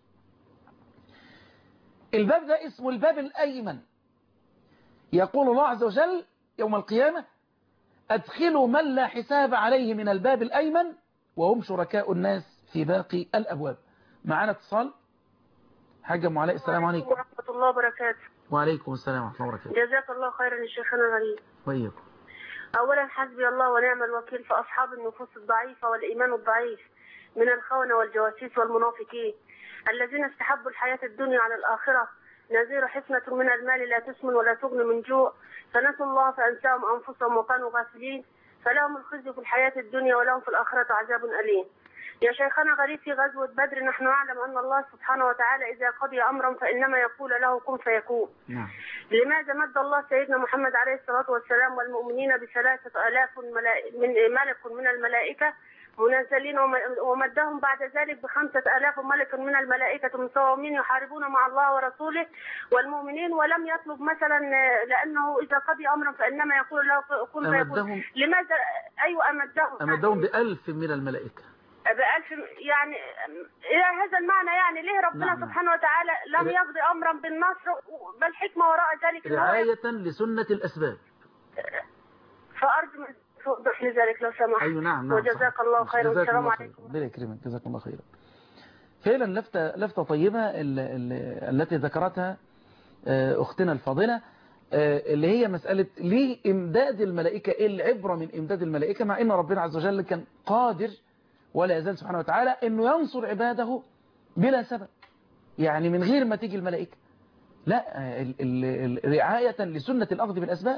الباب ده اسمه الباب الأيمن يقول الله عز وجل يوم القيامة أدخلوا من لا حساب عليه من الباب الأيمن وهم شركاء الناس في باقي الأبواب معنا اتصال حاجة أم علاء السلام عليكم ورحمة الله وبركاته وعليكم السلام ورحمة الله وبركاته جزاك الله خيرا يا شيخنا الغريب وإياكم أولا حسبي الله ونعم الوكيل في أصحاب النفوس الضعيفة والإيمان الضعيف من الخونة والجواسيس والمنافقين الذين استحبوا الحياة الدنيا على الآخرة نذير حفنة من المال لا تسمن ولا تغني من جوع فنسوا الله فأنساهم أنفسهم وكانوا غافلين فلهم الخزي في الحياة الدنيا ولهم في الآخرة عذاب أليم يا شيخنا غريب في غزوة بدر نحن نعلم أن الله سبحانه وتعالى إذا قضي أمرا فإنما يقول له كن فيكون نعم لماذا مد الله سيدنا محمد عليه الصلاة والسلام والمؤمنين بثلاثة آلاف ملا- من ملك من الملائكة منزلين وم- ومدهم بعد ذلك بخمسة آلاف ملك من الملائكة مسومين يحاربون مع الله ورسوله والمؤمنين ولم يطلب مثلا آه، لأنه إذا قضي أمرا فإنما يقول له كن فيكون أمدهم لماذا أيوة أمدهم أمدهم بألف من الملائكة بألف يعني إلى هذا المعنى يعني ليه ربنا نعم. سبحانه وتعالى لم رع- يقضي أمرا بالنصر بل حكمة وراء ذلك إن هو رعاية لسنة الأسباب فأرجو من توضح لي ذلك لو سمحت أيوة نعم نعم وجزاك صحيح. الله خيرا جزاك والسلام الله خيرا. عليكم ربنا يكرمك جزاك الله خيرا فعلا لفتة, لفتة طيبة ال- ال- التي ذكرتها آه، أختنا الفاضلة آه، اللي هي مسألة ليه إمداد الملائكة إيه العبرة من إمداد الملائكة مع إن ربنا عز وجل كان قادر ولا يزال سبحانه وتعالى إنه ينصر عباده بلا سبب يعني من غير ما تيجي الملائكة لا آه، ال- ال- ال- رعاية لسنة الأخذ بالأسباب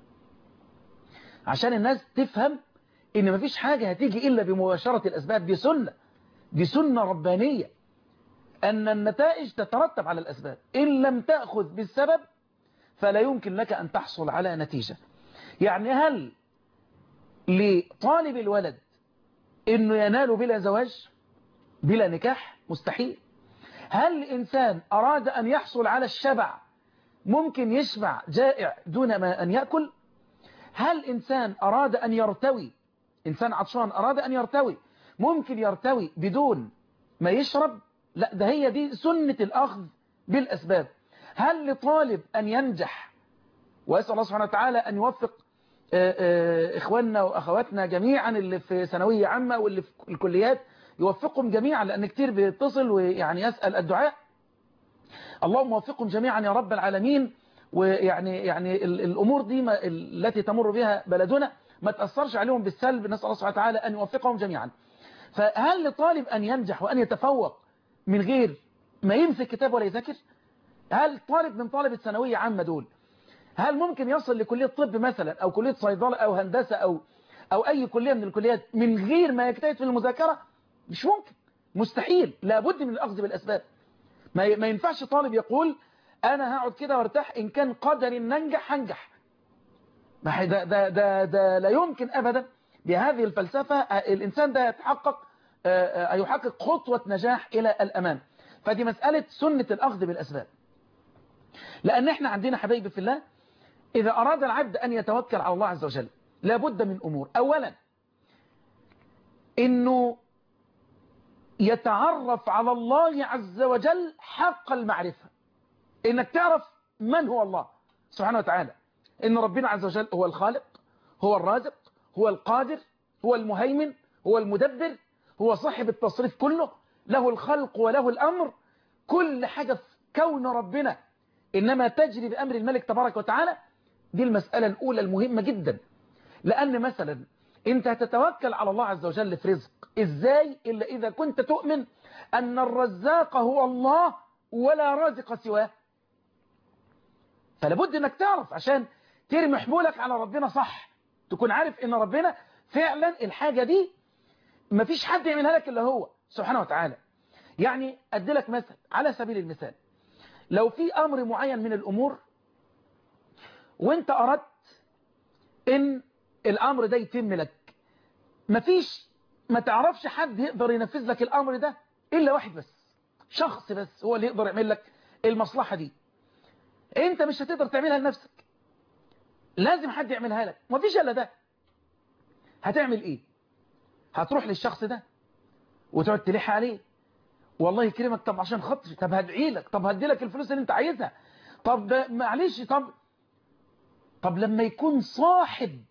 عشان الناس تفهم ان مفيش حاجة هتيجي الا بمباشرة الاسباب دي سنة دي سنة ربانية ان النتائج تترتب على الاسباب ان لم تأخذ بالسبب فلا يمكن لك ان تحصل على نتيجة يعني هل لطالب الولد انه ينال بلا زواج بلا نكاح مستحيل هل الانسان اراد ان يحصل على الشبع ممكن يشبع جائع دون ما ان يأكل هل إنسان أراد أن يرتوي إنسان عطشان أراد أن يرتوي ممكن يرتوي بدون ما يشرب لا ده هي دي سنة الأخذ بالأسباب هل لطالب أن ينجح وأسأل الله سبحانه وتعالى أن يوفق آه، آه، إخواننا وأخواتنا جميعا اللي في ثانوية عامة واللي في الكليات يوفقهم جميعا لأن كتير بيتصل ويعني يسأل الدعاء اللهم وفقهم جميعا يا رب العالمين ويعني يعني ال- الأمور دي ما التي تمر بها بلدنا ما تأثرش عليهم بالسلب نسأل الله سبحانه وتعالى أن يوفقهم جميعا فهل لطالب أن ينجح وأن يتفوق من غير ما يمسك كتاب ولا يذاكر هل طالب من طالب الثانوية عامة دول هل ممكن يصل لكلية طب مثلا أو كلية صيدلة أو هندسة أو أو أي كلية من الكليات من غير ما يجتهد في المذاكرة مش ممكن مستحيل لابد من الأخذ بالأسباب ما ي- ما ينفعش طالب يقول أنا هقعد كده وارتاح إن كان قدري إن ننجح هنجح ما هي ده, ده, ده, ده لا يمكن أبدا بهذه الفلسفة آه، الإنسان ده يتحقق آه، آه، يحقق خطوة نجاح إلى الأمام فدي مسألة سنة الأخذ بالأسباب لأن احنا عندنا حبايبي في الله إذا أراد العبد أن يتوكل على الله عز وجل لابد من أمور أولا إنه يتعرف على الله عز وجل حق المعرفة إنك تعرف من هو الله سبحانه وتعالى إن ربنا عز وجل هو الخالق هو الرازق هو القادر هو المهيمن هو المدبر هو صاحب التصريف كله له الخلق وله الأمر كل حاجة في كون ربنا إنما تجري بأمر الملك تبارك وتعالى دي المسألة الأولى المهمة جدا لأن مثلا أنت هتتوكل على الله عز وجل في رزق إزاي إلا إذا كنت تؤمن أن الرزاق هو الله ولا رازق سواه فلابد أنك تعرف عشان ترمي حمولك على ربنا صح تكون عارف أن ربنا فعلا الحاجة دي مفيش حد يعملها لك إلا هو سبحانه وتعالى يعني أدي لك مثل على سبيل المثال لو في أمر معين من الأمور وانت أردت ان الأمر ده يتم لك مفيش ما تعرفش حد يقدر ينفذ لك الأمر ده إلا واحد بس شخص بس هو اللي يقدر يعمل لك المصلحة دي انت مش هتقدر تعملها لنفسك لازم حد يعملها لك مفيش إلا ده هتعمل ايه هتروح للشخص ده وتقعد تلح عليه والله يكرمك طب عشان خاطري طب هدعي لك طب هدي لك الفلوس اللي انت عايزها طب ده معلش طب طب لما يكون صاحب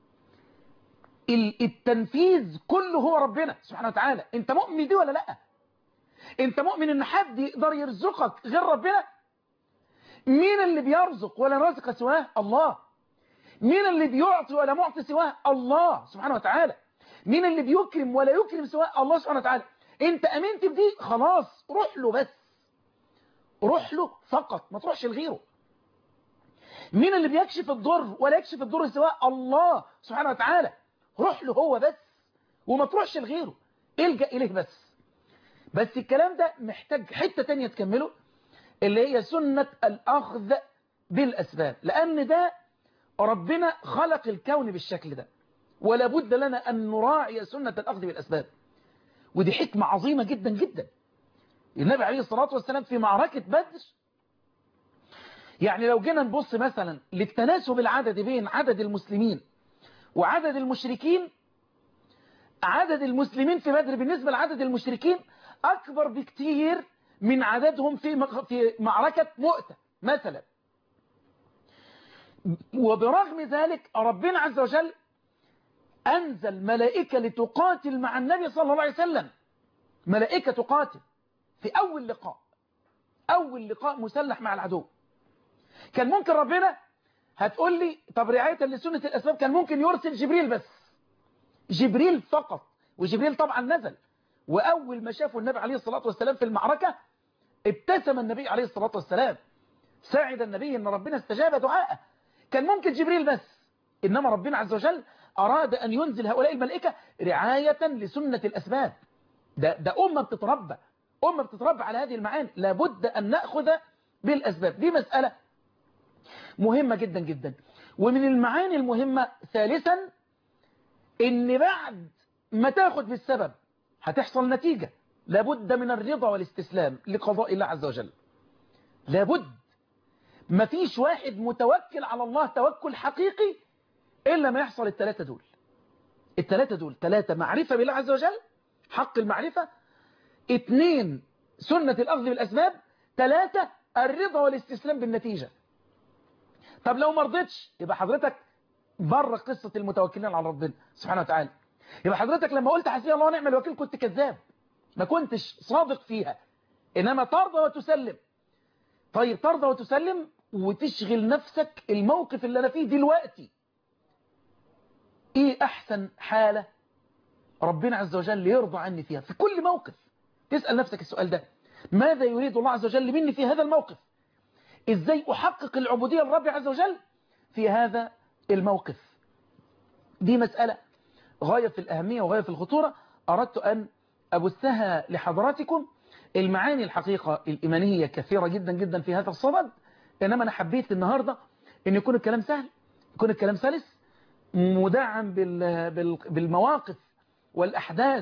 ال- التنفيذ كله هو ربنا سبحانه وتعالى انت مؤمن دي ولا لا انت مؤمن ان حد يقدر يرزقك غير ربنا مين اللي بيرزق ولا رازق سواه الله مين اللي بيعطي ولا معطي سواه الله سبحانه وتعالى مين اللي بيكرم ولا يكرم سواه الله سبحانه وتعالى انت امنت بدي خلاص روح له بس روح له فقط ما تروحش لغيره مين اللي بيكشف الضر ولا يكشف الضر سواء الله سبحانه وتعالى روح له هو بس وما تروحش لغيره الجأ إليه بس بس الكلام ده محتاج حتة تانية تكمله اللي هي سنة الأخذ بالأسباب لأن ده ربنا خلق الكون بالشكل ده ولا بد لنا أن نراعي سنة الأخذ بالأسباب ودي حكمة عظيمة جدا جدا النبي عليه الصلاة والسلام في معركة بدر يعني لو جينا نبص مثلا للتناسب العددي بين عدد المسلمين وعدد المشركين عدد المسلمين في بدر بالنسبة لعدد المشركين أكبر بكتير من عددهم في في معركة مؤتة مثلا وبرغم ذلك ربنا عز وجل أنزل ملائكة لتقاتل مع النبي صلى الله عليه وسلم ملائكة تقاتل في أول لقاء أول لقاء مسلح مع العدو كان ممكن ربنا هتقول لي طب رعاية لسنة الأسباب كان ممكن يرسل جبريل بس جبريل فقط وجبريل طبعا نزل وأول ما شافوا النبي عليه الصلاة والسلام في المعركة ابتسم النبي عليه الصلاة والسلام ساعد النبي أن ربنا استجاب دعاءه كان ممكن جبريل بس إنما ربنا عز وجل أراد أن ينزل هؤلاء الملائكة رعاية لسنة الأسباب ده, ده أمة بتتربى أمة بتتربى على هذه المعاني لابد أن نأخذ بالأسباب دي مسألة مهمة جدا جدا ومن المعاني المهمة ثالثا ان بعد ما تاخد بالسبب هتحصل نتيجة لابد من الرضا والاستسلام لقضاء الله عز وجل لابد ما فيش واحد متوكل على الله توكل حقيقي إلا ما يحصل الثلاثة دول الثلاثة دول ثلاثة معرفة بالله عز وجل حق المعرفة اثنين سنة الأخذ بالأسباب ثلاثة الرضا والاستسلام بالنتيجة طب لو ما رضيتش يبقى حضرتك بره قصة المتوكلين على ربنا سبحانه وتعالى يبقى حضرتك لما قلت حسبي الله ونعم الوكيل كنت كذاب ما كنتش صادق فيها إنما ترضى وتسلم طيب ترضى وتسلم وتشغل نفسك الموقف اللي أنا فيه دلوقتي إيه أحسن حالة ربنا عز وجل يرضى عني فيها في كل موقف تسأل نفسك السؤال ده ماذا يريد الله عز وجل مني في هذا الموقف إزاي أحقق العبودية للرب عز وجل في هذا الموقف دي مسألة غاية في الأهمية وغاية في الخطورة أردت أن أبثها لحضراتكم المعاني الحقيقة الإيمانية كثيرة جدا جدا في هذا الصدد إنما أنا حبيت النهاردة أن يكون الكلام سهل يكون الكلام سلس مدعم بالمواقف والأحداث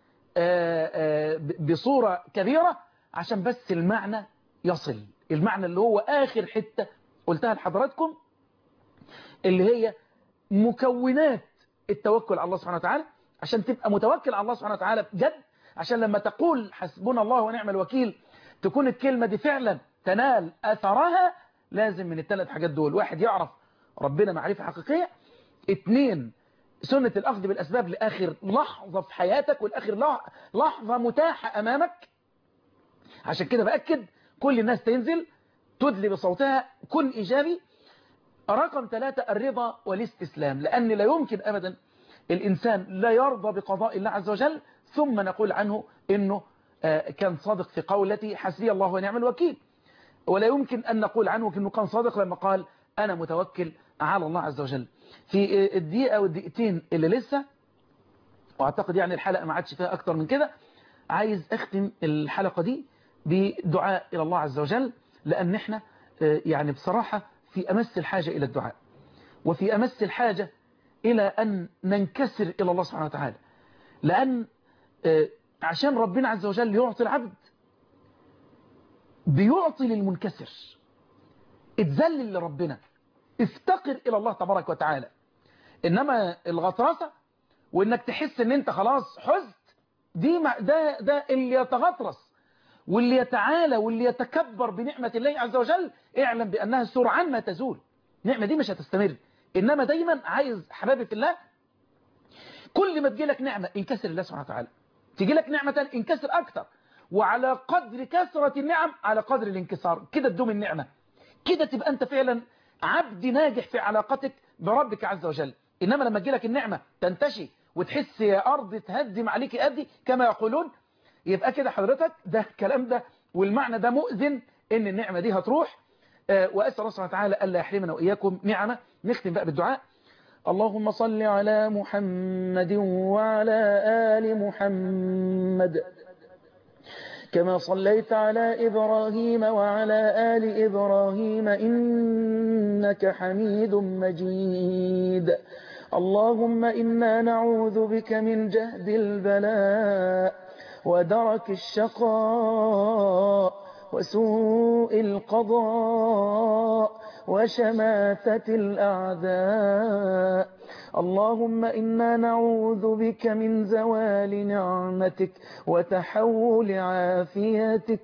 بصورة كبيرة عشان بس المعنى يصل المعنى اللي هو آخر حتة قلتها لحضراتكم اللي هي مكونات التوكل على الله سبحانه وتعالى عشان تبقى متوكل على الله سبحانه وتعالى بجد عشان لما تقول حسبنا الله ونعم الوكيل تكون الكلمة دي فعلا تنال أثرها لازم من الثلاث حاجات دول واحد يعرف ربنا معرفة حقيقية اثنين سنة الأخذ بالأسباب لآخر لحظة في حياتك والآخر لحظة متاحة أمامك عشان كده بأكد كل الناس تنزل تدلي بصوتها كن إيجابي رقم ثلاثة الرضا والاستسلام لأن لا يمكن أبدا الإنسان لا يرضى بقضاء الله عز وجل ثم نقول عنه إنه كان صادق في قولتي حسبي الله ونعم الوكيل ولا يمكن أن نقول عنه إنه كان صادق لما قال أنا متوكل على الله عز وجل في الدقيقة والدقيقتين اللي لسه وأعتقد يعني الحلقة ما عادش فيها أكتر من كده عايز أختم الحلقة دي بدعاء إلى الله عز وجل لأن احنا يعني بصراحة في أمس الحاجة إلى الدعاء وفي أمس الحاجة إلى أن ننكسر إلى الله سبحانه وتعالى لأن عشان ربنا عز وجل يعطي العبد بيعطي للمنكسر اتذلل لربنا افتقر إلى الله تبارك وتعالى إنما الغطرسة وإنك تحس إن أنت خلاص حزت دي ده, ده اللي يتغطرس واللي يتعالى واللي يتكبر بنعمة الله عز وجل اعلم بأنها سرعان ما تزول النعمة دي مش هتستمر إنما دايما عايز حبابي في الله كل ما تجي لك نعمة انكسر الله سبحانه وتعالى تجي لك نعمة انكسر أكثر وعلى قدر كثرة النعم على قدر الانكسار كده تدوم النعمة كده تبقى أنت فعلا عبد ناجح في علاقتك بربك عز وجل إنما لما تجي لك النعمة تنتشي وتحس يا أرض تهدم عليك أدي كما يقولون يبقى كده حضرتك ده الكلام ده والمعنى ده مؤذن ان النعمة دي هتروح وأسأل الله سبحانه وتعالى ألا يحرمنا وإياكم نعمة نختم بقى بالدعاء اللهم صل على محمد وعلى آل محمد كما صليت على إبراهيم وعلى آل إبراهيم إنك حميد مجيد اللهم إنا نعوذ بك من جهد البلاء ودرك الشقاء وسوء القضاء وشماتة الأعداء اللهم إنا نعوذ بك من زوال نعمتك وتحول عافيتك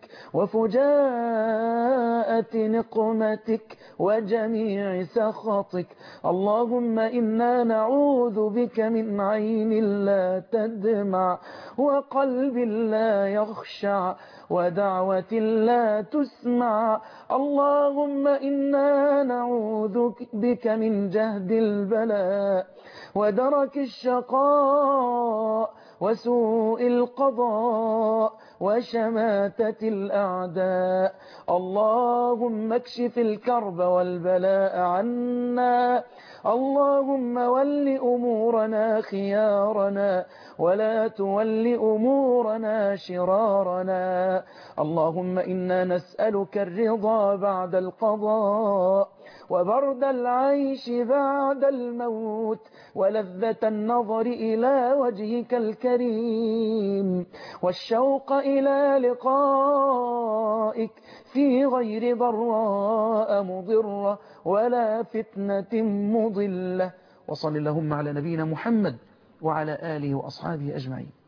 وفجاءة نقمتك وجميع سخطك اللهم إنا نعوذ بك من عين لا تدمع وقلب لا يخشع ودعوة لا تسمع اللهم إنا نعوذ بك من جهد البلاء ودرك الشقاء وسوء القضاء وشماتة الأعداء اللهم اكشف الكرب والبلاء عنا اللهم ول أمورنا خيارنا ولا تول أمورنا شرارنا اللهم إنا نسألك الرضا بعد القضاء وبرد العيش بعد الموت ولذة النظر إلى وجهك الكريم والشوق إلى لقائك في غير ضراء مضرة ولا فتنة مضلة وصل اللهم على نبينا محمد وعلى آله وأصحابه أجمعين